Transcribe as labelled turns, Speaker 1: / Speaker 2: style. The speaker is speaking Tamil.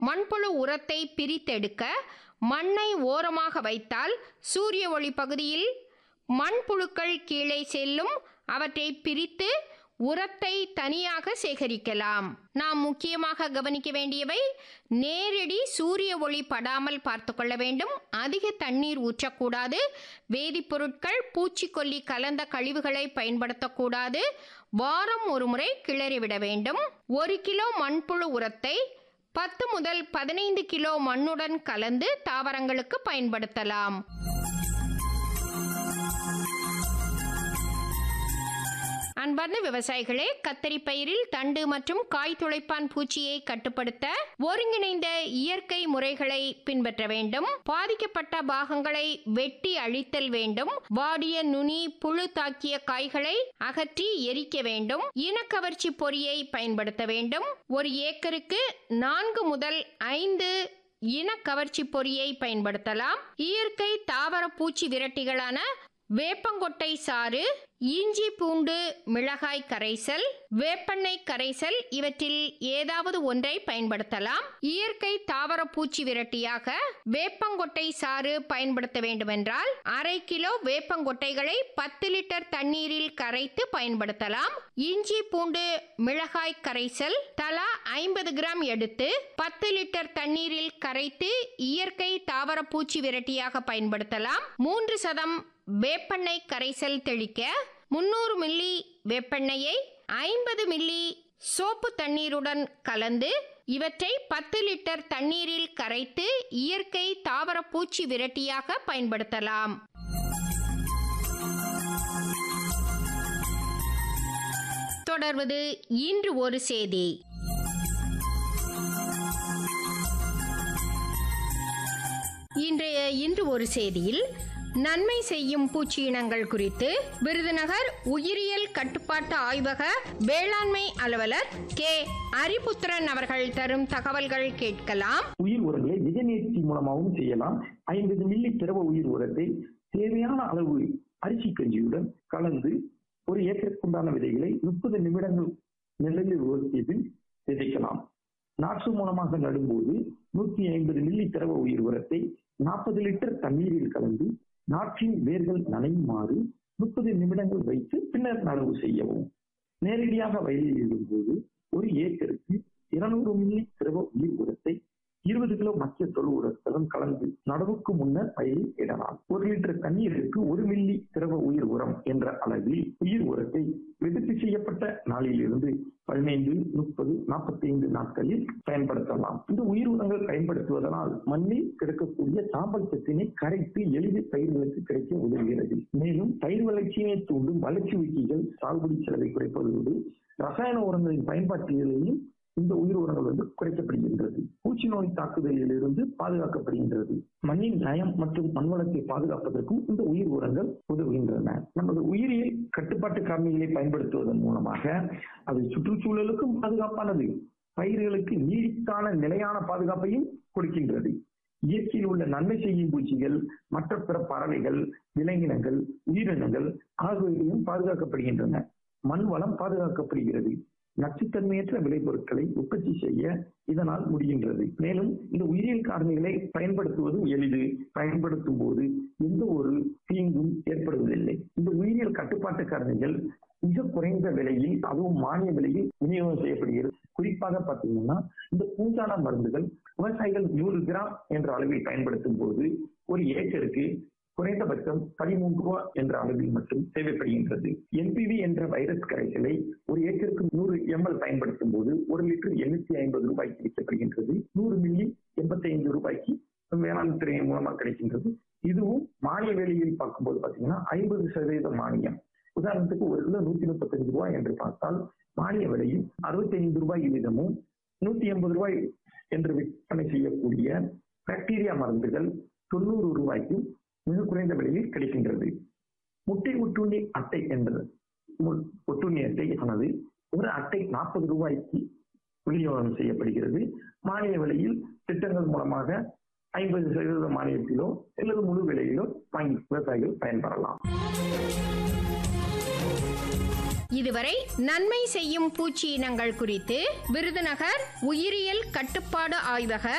Speaker 1: மண்புழு உரத்தை பிரித்தெடுக்க மண்ணை ஓரமாக வைத்தால் சூரிய ஒளி பகுதியில் மண்புழுக்கள் கீழே செல்லும் அவற்றை பிரித்து உரத்தை தனியாக சேகரிக்கலாம் நாம் முக்கியமாக கவனிக்க வேண்டியவை நேரடி சூரிய ஒளி படாமல் பார்த்து கொள்ள வேண்டும் அதிக தண்ணீர் ஊற்றக்கூடாது வேதிப்பொருட்கள் பூச்சிக்கொல்லி கலந்த கழிவுகளை பயன்படுத்தக்கூடாது வாரம் ஒரு முறை கிளறிவிட வேண்டும் ஒரு கிலோ மண்புழு உரத்தை பத்து முதல் பதினைந்து கிலோ மண்ணுடன் கலந்து தாவரங்களுக்கு பயன்படுத்தலாம் அன்பார்ந்த விவசாயிகளே கத்தரி பயிரில் தண்டு மற்றும் காய் துளைப்பான் பூச்சியை கட்டுப்படுத்த ஒருங்கிணைந்த இயற்கை முறைகளை பின்பற்ற வேண்டும் பாதிக்கப்பட்ட பாகங்களை வெட்டி அழித்தல் வேண்டும் வாடிய நுனி புழு தாக்கிய காய்களை அகற்றி எரிக்க வேண்டும் இனக்கவர்ச்சி பொறியை பயன்படுத்த வேண்டும் ஒரு ஏக்கருக்கு நான்கு முதல் ஐந்து இனக்கவர்ச்சி பொறியை பயன்படுத்தலாம் இயற்கை தாவர பூச்சி விரட்டிகளான வேப்பங்கொட்டை சாறு இஞ்சி பூண்டு மிளகாய் கரைசல் வேப்பெண்ணெய் கரைசல் இவற்றில் ஏதாவது ஒன்றை பயன்படுத்தலாம் இயற்கை தாவர பூச்சி விரட்டியாக வேப்பங்கொட்டை சாறு பயன்படுத்த வேண்டுமென்றால் அரை கிலோ வேப்பங்கொட்டைகளை பத்து லிட்டர் தண்ணீரில் கரைத்து பயன்படுத்தலாம் இஞ்சி பூண்டு மிளகாய் கரைசல் தலா ஐம்பது கிராம் எடுத்து பத்து லிட்டர் தண்ணீரில் கரைத்து இயற்கை தாவர பூச்சி விரட்டியாக பயன்படுத்தலாம் மூன்று சதம் வேப்பெண்ணெய் கரைசல் தெளிக்க முன்னூறு மில்லி வேப்பெண்ணெயை ஐம்பது மில்லி சோப்பு தண்ணீருடன் கலந்து இவற்றை பத்து லிட்டர் தண்ணீரில் கரைத்து இயற்கை தாவர பூச்சி விரட்டியாக பயன்படுத்தலாம் தொடர்வது இன்று ஒரு செய்தி இன்றைய இன்று ஒரு செய்தியில் நன்மை செய்யும் பூச்சி இனங்கள் குறித்து விருதுநகர் உயிரியல் கட்டுப்பாட்டு ஆய்வக வேளாண்மை அலுவலர் கே அரிபுத்திரன் அவர்கள் தரும் தகவல்கள் கேட்கலாம்
Speaker 2: உயிர் உரங்களை விதைநீர்ச்சி மூலமாகவும் செய்யலாம் ஐம்பது மில்லி திரவ உயிர் உரத்தை தேவையான அளவு அரிசி கஞ்சியுடன் கலந்து ஒரு ஏக்கருக்குண்டான விதைகளை முப்பது நிமிடங்கள் நிழலில் உயர்த்தியதில் விதைக்கலாம் நாற்று மூலமாக நடும்போது நூற்றி ஐம்பது மில்லி திரவ உயிர் உரத்தை நாற்பது லிட்டர் தண்ணீரில் கலந்து நாற்றின் வேர்கள் நனையுமாறு முப்பது நிமிடங்கள் வைத்து பின்னர் நடவு செய்யவும் நேரடியாக வயலில் இடும்போது ஒரு ஏக்கருக்கு இருநூறு மில்லி திரவ உயிர் உரத்தை இருபது கிலோ மக்கிய தொழு உரத்துடன் கலந்து நடவுக்கு முன்னர் வயலில் இடலாம் ஒரு லிட்டர் தண்ணீருக்கு ஒரு மில்லி திரவ உயிர் உரம் என்ற அளவில் உயிர் உரத்தை வெதுக்கு செய்யப்பட்ட நாளிலிருந்து பதினைந்து முப்பது நாற்பத்தி ஐந்து நாட்களில் பயன்படுத்தலாம் இந்த உயிர் உரங்கள் பயன்படுத்துவதனால் மண்ணில் கிடைக்கக்கூடிய சாம்பல் சத்தினை கரைத்து எளிதில் பயிர்களுக்கு கிடைக்க உதவுகிறது மேலும் பயிர் வளர்ச்சியை தூண்டும் வளர்ச்சி ஊக்கிகள் சாகுபடி செலவை குறைப்பதோடு ரசாயன உரங்களின் பயன்பாட்டிலேயும் இந்த உயிர் உரங்கள் வந்து குறைக்கப்படுகின்றது பூச்சி நோய் தாக்குதலில் இருந்து பாதுகாக்கப்படுகின்றது மண்ணின் நயம் மற்றும் மண்வளத்தை பாதுகாப்பதற்கும் இந்த உயிர் உரங்கள் உதவுகின்றன நமது உயிரியல் கட்டுப்பாட்டு காரணிகளை பயன்படுத்துவதன் மூலமாக அது சுற்றுச்சூழலுக்கும் பாதுகாப்பானது பயிர்களுக்கு நீடித்தான நிலையான பாதுகாப்பையும் கொடுக்கின்றது இயற்கையில் உள்ள நன்மை செய்யும் பூச்சிகள் மற்ற பிற பறவைகள் விலங்கினங்கள் உயிரினங்கள் ஆகியவையும் பாதுகாக்கப்படுகின்றன மண் வளம் பாதுகாக்கப்படுகிறது நச்சுத்தன்மையற்ற விளைபொருட்களை உற்பத்தி செய்ய இதனால் முடிகின்றது மேலும் இந்த உயிரியல் காரணிகளை பயன்படுத்துவது எளிது பயன்படுத்தும் போது எந்த ஒரு தீங்கும் ஏற்படுவதில்லை இந்த உயிரியல் கட்டுப்பாட்டு காரணிகள் மிக குறைந்த விலையில் அதுவும் மானிய விலையில் விநியோகம் செய்யப்படுகிறது குறிப்பாக பார்த்தீங்கன்னா இந்த பூஞ்சான மருந்துகள் விவசாயிகள் நூறு கிராம் என்ற அளவில் பயன்படுத்தும் போது ஒரு ஏக்கருக்கு குறைந்தபட்சம் பதிமூன்று ரூபாய் என்ற அளவில் மட்டும் தேவைப்படுகின்றது என்பிவி என்ற வைரஸ் கரைசலை ஒரு ஏக்கருக்கு நூறு எம்எல் பயன்படுத்தும் போது ஒரு லிட்டர் எண்ணூத்தி ஐம்பது ரூபாய்க்கு விற்கப்படுகின்றது நூறு மில்லி எண்பத்தி ஐந்து ரூபாய்க்கு வேளாண் துறையின் மூலமாக கிடைக்கின்றது இதுவும் மானிய விலையில் பார்க்கும்போது பாத்தீங்கன்னா ஐம்பது சதவீத மானியம் உதாரணத்துக்கு ஒரு கிலோ நூத்தி முப்பத்தஞ்சு ரூபாய் என்று பார்த்தால் மானிய விலையில் அறுபத்தி ஐந்து ரூபாய் வீதமும் நூத்தி எண்பது ரூபாய் என்று விற்பனை செய்யக்கூடிய பாக்டீரியா மருந்துகள் தொண்ணூறு ரூபாய்க்கும் மிக குறைந்த விலையில் கிடைக்கின்றது முட்டை ஒட்டுண்ணி அட்டை என்பது ஒட்டுண்ணி அட்டை ஆனது ஒரு அட்டை நாற்பது ரூபாய்க்கு விநியோகம் செய்யப்படுகிறது மானிய விலையில் திட்டங்கள் மூலமாக ஐம்பது சதவீத மானியத்திலோ அல்லது முழு விலையிலோ வாங்கி விவசாயிகள் பயன்பெறலாம்
Speaker 1: இதுவரை நன்மை செய்யும் பூச்சி இனங்கள் குறித்து விருதுநகர் உயிரியல் கட்டுப்பாடு ஆய்வக